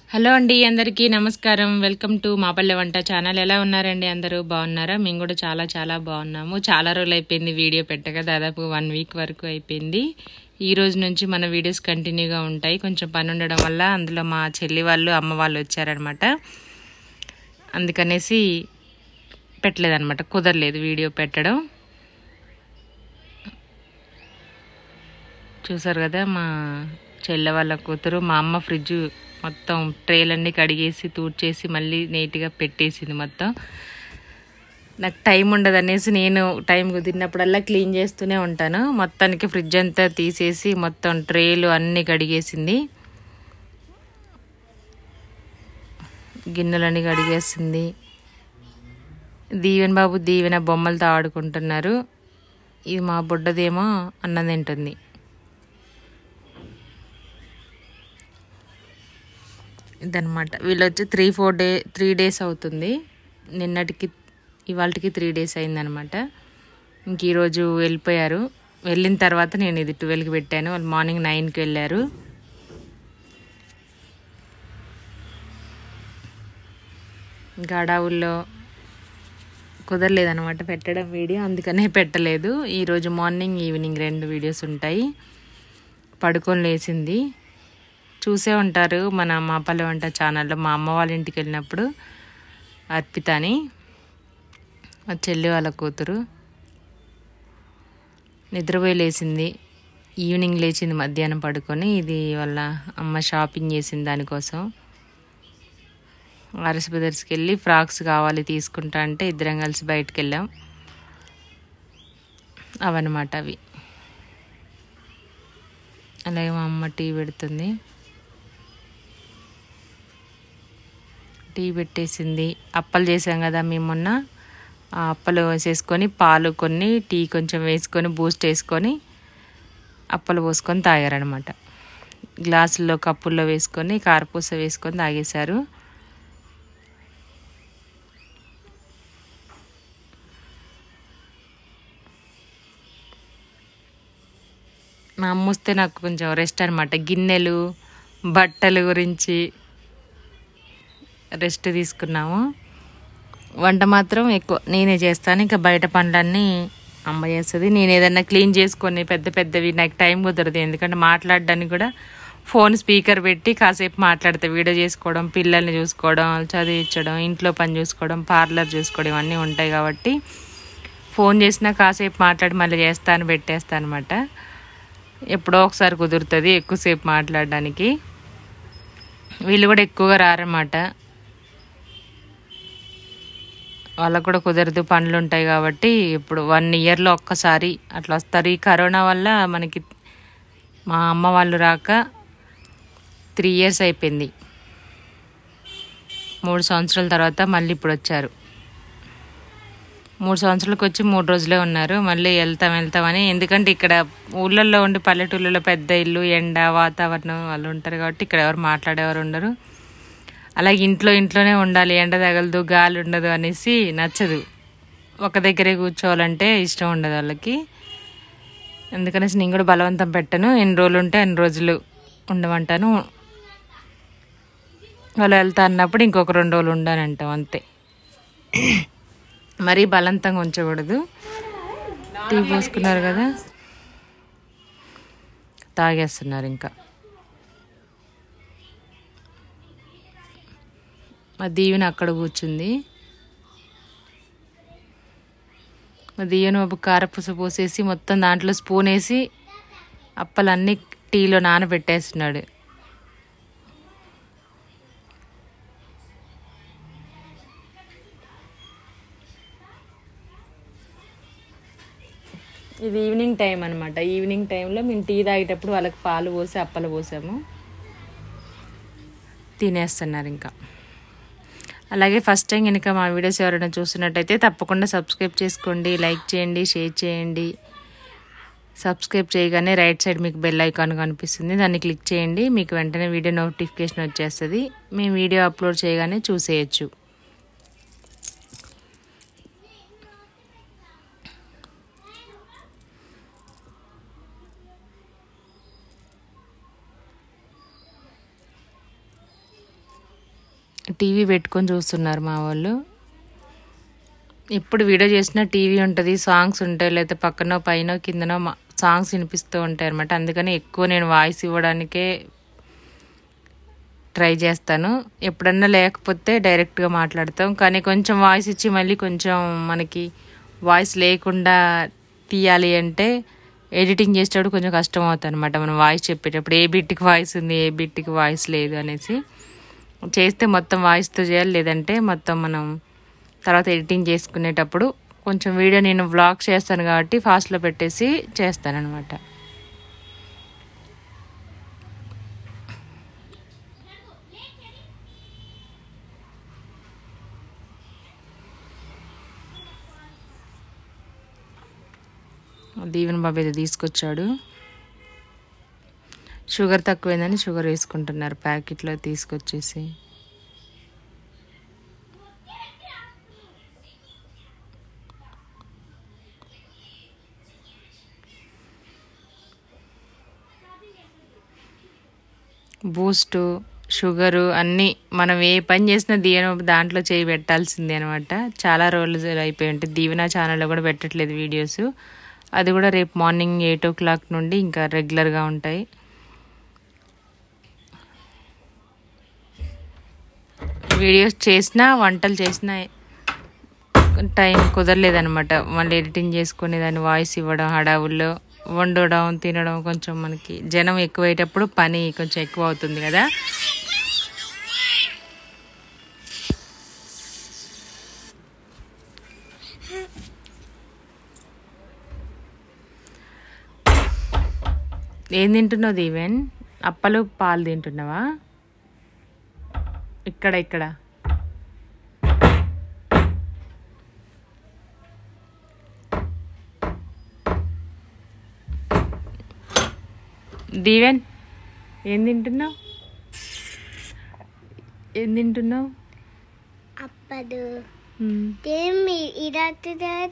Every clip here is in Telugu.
హలో అండి అందరికీ నమస్కారం వెల్కమ్ టు మాపల్లె వంట ఛానల్ ఎలా ఉన్నారండి అందరూ బాగున్నారా మేము కూడా చాలా చాలా బాగున్నాము చాలా రోజులు అయిపోయింది వీడియో పెట్టక దాదాపు వన్ వీక్ వరకు అయిపోయింది ఈ రోజు నుంచి మన వీడియోస్ కంటిన్యూగా ఉంటాయి కొంచెం పని ఉండడం వల్ల అందులో మా చెల్లి వాళ్ళు అమ్మ వాళ్ళు వచ్చారనమాట అందుకనేసి పెట్టలేదన్నమాట కుదరలేదు వీడియో పెట్టడం చూసారు కదా మా చెల్లె వాళ్ళ కూతురు మా అమ్మ ఫ్రిడ్జ్ మొత్తం ట్రేలన్నీ కడిగేసి తూడ్చేసి మళ్ళీ నీట్గా పెట్టేసింది మొత్తం నాకు టైం ఉండదు అనేసి నేను టైం కుదిరినప్పుడల్లా క్లీన్ చేస్తూనే ఉంటాను మొత్తానికి ఫ్రిడ్జ్ అంతా తీసేసి మొత్తం ట్రేలు అన్నీ కడిగేసింది గిన్నెలన్నీ కడిగేసింది దీవెన్ బాబు దీవెన బొమ్మలతో ఆడుకుంటున్నారు ఇది మా బుడ్డదేమో అన్నం తింటుంది ఇదనమాట వీళ్ళు వచ్చి three four day three days అవుతుంది నిన్నటికి ఇవాళకి త్రీ డేస్ అయిందనమాట ఇంక ఈరోజు వెళ్ళిపోయారు వెళ్ళిన తర్వాత నేను ఇది ట్వెల్వ్కి పెట్టాను వాళ్ళు మార్నింగ్ నైన్కి వెళ్ళారు ఇంకా అడవుల్లో కుదరలేదనమాట పెట్టడం వీడియో అందుకనే పెట్టలేదు ఈరోజు మార్నింగ్ ఈవినింగ్ రెండు వీడియోస్ ఉంటాయి పడుకొని లేచింది చూసే ఉంటారు మన మా పల్లె వంట ఛానల్లో మా అమ్మ వాళ్ళ ఇంటికి వెళ్ళినప్పుడు అర్పిత అని మా చెల్లి వాళ్ళ కూతురు నిద్రపోయి లేచింది ఈవినింగ్ లేచింది మధ్యాహ్నం పడుకొని ఇది వాళ్ళ అమ్మ షాపింగ్ చేసింది దానికోసం ఆర్ఎస్ బ్రదర్స్కి వెళ్ళి ఫ్రాక్స్ కావాలి తీసుకుంటా అంటే ఇద్దరం కలిసి బయటకు వెళ్ళాం అవన్నమాట అవి అలాగే మా అమ్మ టీ పెడుతుంది టీ పెట్టేసింది అప్పలు చేసాం కదా మేము మొన్న ఆ అప్పలు వేసేసుకొని పాలు కొన్ని టీ కొంచెం వేసుకొని బూస్ట్ వేసుకొని అప్పలు పోసుకొని తాగారనమాట గ్లాసుల్లో కప్పుల్లో వేసుకొని కారపూస వేసుకొని తాగేశారు మా అమ్మ వస్తే నాకు కొంచెం రెస్ట్ అనమాట గిన్నెలు బట్టలు గురించి రెస్ట్ తీసుకున్నాము వంట మాత్రం ఎక్కువ నేనే చేస్తాను ఇంకా బయట పనులన్నీ అమ్మ చేస్తుంది నేను ఏదన్నా క్లీన్ చేసుకొని పెద్ద పెద్దవి నాకు టైం కుదరదు ఎందుకంటే మాట్లాడడానికి కూడా ఫోన్ స్పీకర్ పెట్టి కాసేపు మాట్లాడితే వీడియో చేసుకోవడం పిల్లల్ని చూసుకోవడం చదివించడం ఇంట్లో పని చూసుకోవడం పార్లర్ చూసుకోవడం ఇవన్నీ ఉంటాయి కాబట్టి ఫోన్ చేసినా కాసేపు మాట్లాడి మళ్ళీ చేస్తాను పెట్టేస్తాను అనమాట ఎప్పుడో ఒకసారి కుదురుతుంది ఎక్కువసేపు మాట్లాడడానికి వీళ్ళు కూడా ఎక్కువగా రారన్నమాట వాళ్ళకు కూడా కుదరదు పనులు ఉంటాయి కాబట్టి ఇప్పుడు వన్ ఇయర్లో ఒక్కసారి అట్లా వస్తారు ఈ కరోనా వల్ల మనకి మా అమ్మ వాళ్ళు రాక త్రీ ఇయర్స్ అయిపోయింది మూడు సంవత్సరాల తర్వాత మళ్ళీ ఇప్పుడు వచ్చారు మూడు సంవత్సరాలకు వచ్చి మూడు రోజులే ఉన్నారు మళ్ళీ వెళ్తాం వెళ్తామని ఎందుకంటే ఇక్కడ ఊళ్ళల్లో ఉండి పల్లెటూళ్ళలో పెద్ద ఇల్లు ఎండ వాతావరణం వాళ్ళు ఉంటారు కాబట్టి ఇక్కడ ఎవరు మాట్లాడేవారు ఉండరు అలాగే ఇంట్లో ఇంట్లోనే ఉండాలి ఎండ తగలదు గాలి ఉండదు అనేసి నచ్చదు ఒక దగ్గరే కూర్చోవాలంటే ఇష్టం ఉండదు వాళ్ళకి అందుకనేసి నేను కూడా బలవంతం పెట్టను ఎన్ని రోజులు ఉంటే అన్ని రోజులు ఉండమంటాను వాళ్ళు వెళ్తా అన్నప్పుడు ఇంకొక రెండు రోజులు ఉండనంటాం అంతే మరీ బలవంతంగా ఉంచకూడదు టీ పోసుకున్నారు కదా తాగేస్తున్నారు ఇంకా మా దీవెన అక్కడ కూర్చుంది మా దీవెన ఒక కారపూస పోసేసి మొత్తం దాంట్లో స్పూన్ వేసి అప్పలన్నీ టీలో నానబెట్టేస్తున్నాడు ఇది ఈవినింగ్ టైం అనమాట ఈవినింగ్ టైంలో మేము టీ తాగేటప్పుడు వాళ్ళకి పాలు పోసి అప్పలు పోసాము తినేస్తున్నారు ఇంకా అలాగే ఫస్ట్ టైం కనుక మా వీడియోస్ ఎవరైనా చూస్తున్నట్టయితే తప్పకుండా సబ్స్క్రైబ్ చేసుకోండి లైక్ చేయండి షేర్ చేయండి సబ్స్క్రైబ్ చేయగానే రైట్ సైడ్ మీకు బెల్ ఐకాన్ కనిపిస్తుంది దాన్ని క్లిక్ చేయండి మీకు వెంటనే వీడియో నోటిఫికేషన్ వచ్చేస్తుంది మేము వీడియో అప్లోడ్ చేయగానే చూసేయచ్చు టీవీ పెట్టుకొని చూస్తున్నారు మా వాళ్ళు ఎప్పుడు వీడియో చేసినా టీవీ ఉంటుంది సాంగ్స్ ఉంటాయి లేకపోతే పక్కన పైన కిందనో మా- సాంగ్స్ వినిపిస్తూ ఉంటాయి అనమాట అందుకని ఎక్కువ నేను వాయిస్ ఇవ్వడానికే ట్రై చేస్తాను ఎప్పుడన్నా లేకపోతే డైరెక్ట్గా మాట్లాడతాం కానీ కొంచెం వాయిస్ ఇచ్చి మళ్ళీ కొంచెం మనకి వాయిస్ లేకుండా తీయాలి అంటే ఎడిటింగ్ చేసేటప్పుడు కొంచెం కష్టం అవుతుంది అనమాట మనం వాయిస్ చెప్పేటప్పుడు ఏ బిట్కి వాయిస్ ఉంది ఏ బిట్కి వాయిస్ లేదు అనేసి చేస్తే మొత్తం వాయిస్తో చేయాలి లేదంటే మొత్తం మనం తర్వాత ఎడిటింగ్ చేసుకునేటప్పుడు కొంచెం వీడియో నేను వ్లాగ్ చేస్తాను కాబట్టి ఫాస్ట్లో పెట్టేసి చేస్తాను అనమాట దీవెన బాబు ఏదో తీసుకొచ్చాడు షుగర్ తక్కువైందని షుగర్ వేసుకుంటున్నారు ప్యాకెట్లో తీసుకొచ్చేసి బూస్టు షుగరు అన్నీ మనం ఏ పని చేసినా దీవెన దాంట్లో చేయి పెట్టాల్సిందే అనమాట చాలా రోజులు అయిపోయి ఉంటాయి దీవెన ఛానల్లో కూడా పెట్టట్లేదు వీడియోస్ అది కూడా రేపు మార్నింగ్ ఎయిట్ ఓ క్లాక్ నుండి ఇంకా రెగ్యులర్గా ఉంటాయి వీడియోస్ చేసినా వంటలు చేసినా టైం కుదరలేదనమాట మళ్ళీ ఎడిటింగ్ చేసుకుని దాన్ని వాయిస్ ఇవ్వడం హడావుల్లో వండడం తినడం కొంచెం మనకి జనం ఎక్కువయ్యేటప్పుడు పని కొంచెం ఎక్కువ అవుతుంది కదా ఏం తింటున్నావు దీవెన్ అప్పలు పాలు తింటున్నావా ఇక్కడ ఇక్కడ దీవెన్ ఏం తింటున్నావు ఏం తింటున్నావు అప్పడు ఏమి ఇరాత్రి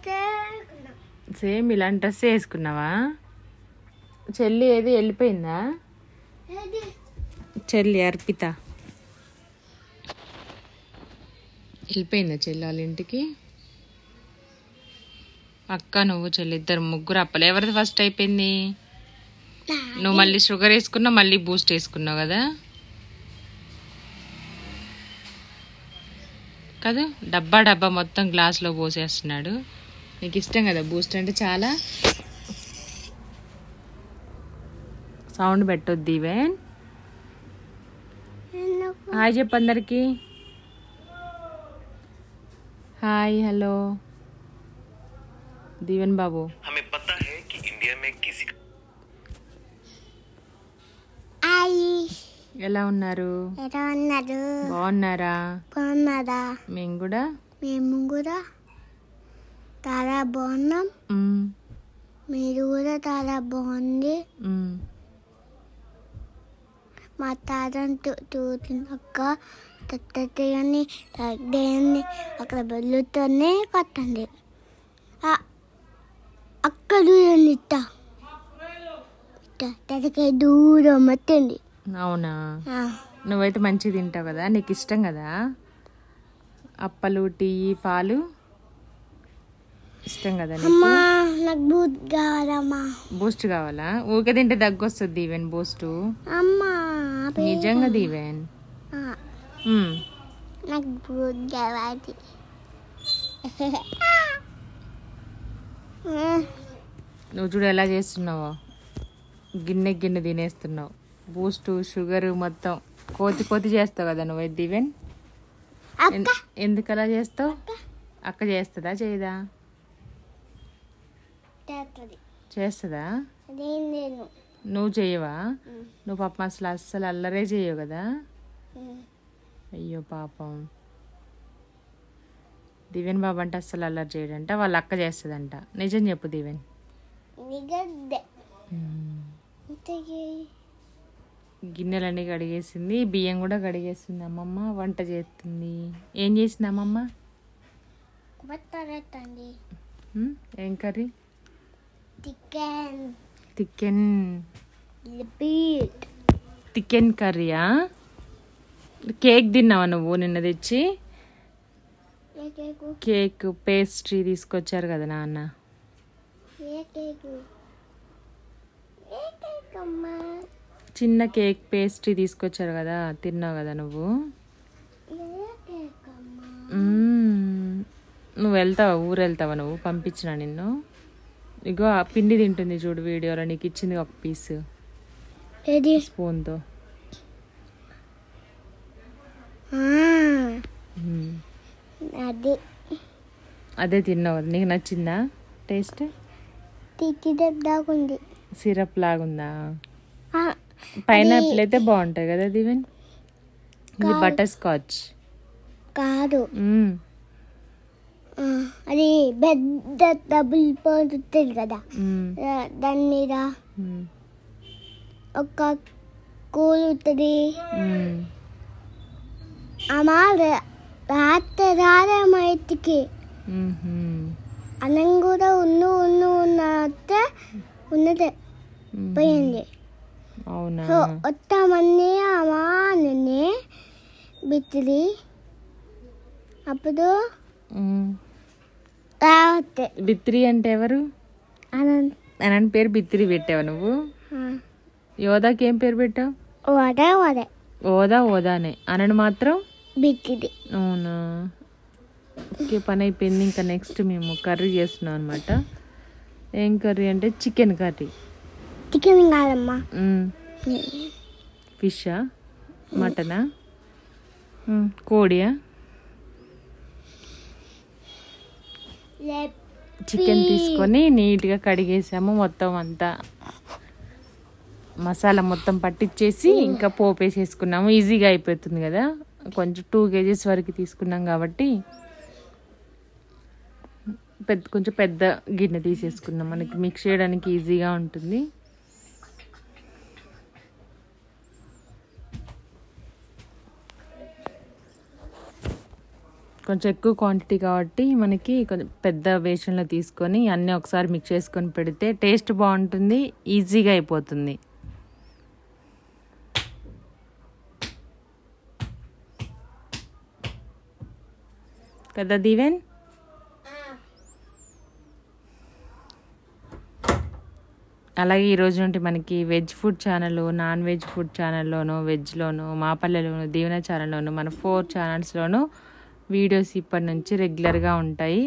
సేమ్ ఇలాంటి డ్రెస్ వేసుకున్నావా చెల్లి ఏది వెళ్ళిపోయిందా చెల్లి అర్పిత వెళ్ళిపోయిందా చెల్లి వాళ్ళ ఇంటికి అక్క నువ్వు చెల్లి ఇద్దరు ముగ్గురు అప్పలు ఎవరిది ఫస్ట్ అయిపోయింది నువ్వు మళ్ళీ షుగర్ వేసుకున్నావు మళ్ళీ బూస్ట్ వేసుకున్నావు కదా కదా డబ్బా డబ్బా మొత్తం గ్లాస్లో పోసేస్తున్నాడు నీకు ఇష్టం కదా బూస్ట్ అంటే చాలా సౌండ్ పెట్టొద్దు ఈవెన్ హాయ్ చెప్పు అందరికి హాయ్ హలో దీవెన్ బాబు हमें पता है कि इंडिया में किसी का అయ్యి ఎలా ఉన్నారు ఎలా ఉన్నారు బాగున్నారా బాగున్నారా మేము కూడా మేము కూడా చాలా బాగున్నాం మ్, మీరు కూడా చాలా బాగుంది మ్. మా తాతను చూసినాక తట్టని తగ్గని అక్కడ బెల్లుతోనే కట్టండి ఆ, అక్కడ చూడండి ఇట్ట ఇట్ట తనకి దూరం వచ్చింది అవునా ఆ, నువ్వైతే మంచిగా తింటావు కదా నీకు ఇష్టం కదా అప్పలు టీ పాలు ఇష్టం కదా నీకు అమ్మా నాకు బూత్ కావాలమ్మా బూస్ట్ కావాలా ఊకే తింటే దగ్గు వస్తుంది దీవెన్ బూస్ట్ అమ్మా బే- నిజంగా దీవెన్ ఆ, మ్. నాకు బూత్ కావాలి ఆ, నువ్వు చూడు ఎలా చేస్తున్నావో గిన్నె గిన్నె తినేస్తున్నావు బూస్ట్ షుగర్ మొత్తం కోతి కోతి చేస్తావు కదా నువ్వు దీవెన్ అక్క ఎన్- ఎందుకు అలా చేస్తావు అక్క చేస్తుందా చేయదా చేస్తుంది చేస్తుందా అదేం నేను నువ్వు చేయవా నువ్వు పాపం అసలు అస్సలు అల్లరే చేయవు కదా అయ్యో పాపం దివెన్ బాబు అంటే అస్సలు అల్లరి చేయడంట వాళ్ళ అక్క చేస్తుందంట నిజం చెప్పు దివెన్ నిగద్దే ఇంతకీ గిన్నెలన్నీ కడిగేసింది బియ్యం కూడా కడిగేసింది అమ్మమ్మ వంట చేస్తుంది ఏం చేసింది అమ్మమ్మ బట్టరెత్తండి ఉమ్, ఏం కర్రీ చికెన్ చికెన్ లిపీట్ చికెన్ కర్రీయా కేక్ తిన్నావా నువ్వు నిన్న తెచ్చి ఏ కేకు కేక్ పేస్ట్రీ తీసుకొచ్చారు కదా నాన్న ఏ కేకు ఏ కేక్ అమ్మా చిన్న కేక్ పేస్ట్రీ తీసుకొచ్చారు కదా తిన్నావు కదా నువ్వు ఏ కేక్ అమ్మా మ్మ్. నువ్వు వెళ్తావా ఊరు వెళ్తావా నువ్వు పంపించిన నిన్ను ఇగో ఆ పిండి తింటుంది చూడు వీడియోలో నీకు ఇచ్చింది ఒక పీస్ ఏది స్పూన్తో మ్మ్. అది అదే తిన్నావు నీకు నచ్చిందా టేస్ట్ తిట్టి దగ్గుంది సిరప్ లాగుందా పైనాపిల్ అయితే బాగుంటాయి కదా దీవెన్ ఇది కాదు. బటర్ స్కాచ్ కాదు మ్మ్. ఆ, అది పెద్ద డబుల్ పోతుంది కదా మ్మ్. ఆ, దాని మీద మ్మ్. ఒక కూలుతుంది మ్మ్. అమ్మా రాత్రి రాలే మా ఇంటికి మ్మ్. అన్నం కూడా ఉన్ను ఉన్ను ఉన్నట్టే ఉన్నదే మ్మ్. పోయింది అవునా సో వస్తామని అమ్మా నిన్నే బిత్తిరి అప్పుడు మ్మ్. రావట్టే బిత్రి అంటే ఎవరు అనంత అని పేరు బిత్రి పెట్టావా నువ్వు యోధాకి ఏం పేరు పెట్టావు వదే వదే ఓదా ఓదానే అనని మాత్రం బిత్తిరి అవునా ఓకే పని అయిపోయింది ఇంకా నెక్స్ట్ మేము కర్రీ చేస్తున్నాం అనమాట ఏం కర్రీ అంటే చికెన్ కర్రీ చికెన్ కాదమ్మా ఫిషా మటనా మ్మ్. కోడియా చికెన్ తీసుకొని నీట్గా కడిగేసాము మొత్తం అంతా మసాలా మొత్తం పట్టించేసి ఇంకా పోపు వేసేసుకున్నాము ఈజీగా అయిపోతుంది కదా కొంచెం టూ కేజీస్ వరకు తీసుకున్నాం కాబట్టి పెద్ద కొంచెం పెద్ద గిన్నె తీసేసుకున్నాం మనకి మిక్స్ చేయడానికి ఈజీగా ఉంటుంది కొంచెం ఎక్కువ క్వాంటిటీ కాబట్టి మనకి కొంచెం పెద్ద బేషన్లో తీసుకొని అన్నీ ఒకసారి మిక్స్ చేసుకొని పెడితే టేస్ట్ బాగుంటుంది ఈజీగా అయిపోతుంది కదా దీవెన్ అలాగే ఈ రోజు నుండి మనకి veg food channel non veg food ఛానల్లోను వెజ్లోను మా పల్లెలోను దీవెన ఛానల్లోను మన ఫోర్ ఛానల్స్లోను వీడియోస్ ఇప్పటి నుంచి రెగ్యులర్గా ఉంటాయి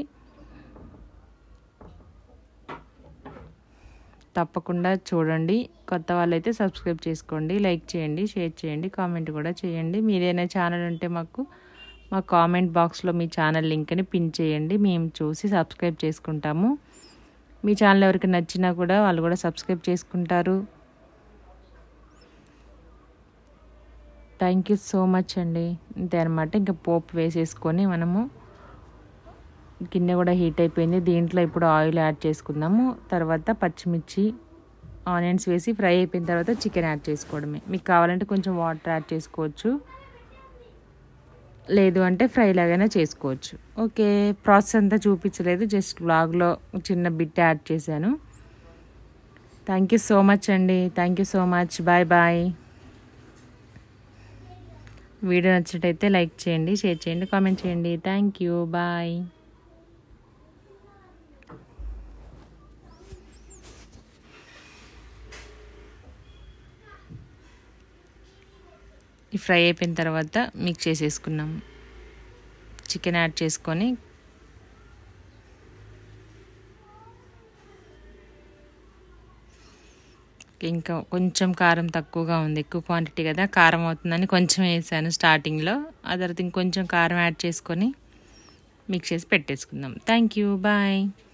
తప్పకుండా చూడండి కొత్త వాళ్ళైతే సబ్స్క్రైబ్ చేసుకోండి లైక్ చేయండి షేర్ చేయండి కామెంట్ కూడా చేయండి మీరేనా ఛానల్ ఉంటే మాకు మా కామెంట్ బాక్స్లో మీ ఛానల్ లింక్ని పిన్ చేయండి మేము చూసి సబ్స్క్రైబ్ చేసుకుంటాము మీ ఛానల్ ఎవరికి నచ్చినా కూడా వాళ్ళు కూడా సబ్స్క్రైబ్ చేసుకుంటారు థ్యాంక్ యూ సో మచ్ అండి అంతే అనమాట ఇంకా పోపు వేసేసుకొని మనము గిన్నె కూడా హీట్ అయిపోయింది దీంట్లో ఇప్పుడు ఆయిల్ యాడ్ చేసుకుందాము తర్వాత పచ్చిమిర్చి ఆనియన్స్ వేసి ఫ్రై అయిపోయిన తర్వాత చికెన్ యాడ్ చేసుకోవడమే మీకు కావాలంటే కొంచెం వాటర్ యాడ్ చేసుకోవచ్చు లేదు అంటే ఫ్రై లాగైనా చేసుకోవచ్చు ఓకే ప్రాసెస్ అంతా చూపించలేదు జస్ట్ వ్లాగ్లో చిన్న బిట్ యాడ్ చేశాను థ్యాంక్ యూ సో మచ్ అండి thank you so much bye bye video నచ్చినట్టయితే లైక్ చేయండి షేర్ చేయండి కామెంట్ చేయండి థ్యాంక్ యూ బాయ్ ఈ ఫ్రై అయిపోయిన తర్వాత మిక్స్ చేసేసుకున్నాం చికెన్ యాడ్ చేసుకొని ఇంకా కొంచెం కారం తక్కువగా ఉంది ఎక్కువ క్వాంటిటీ కదా కారం అవుతుందని కొంచెం వేసాను స్టార్టింగ్లో ఆ తర్వాత ఇంకొంచెం కారం యాడ్ చేసుకొని మిక్స్ చేసి పెట్టేసుకుందాం థ్యాంక్ యూ బాయ్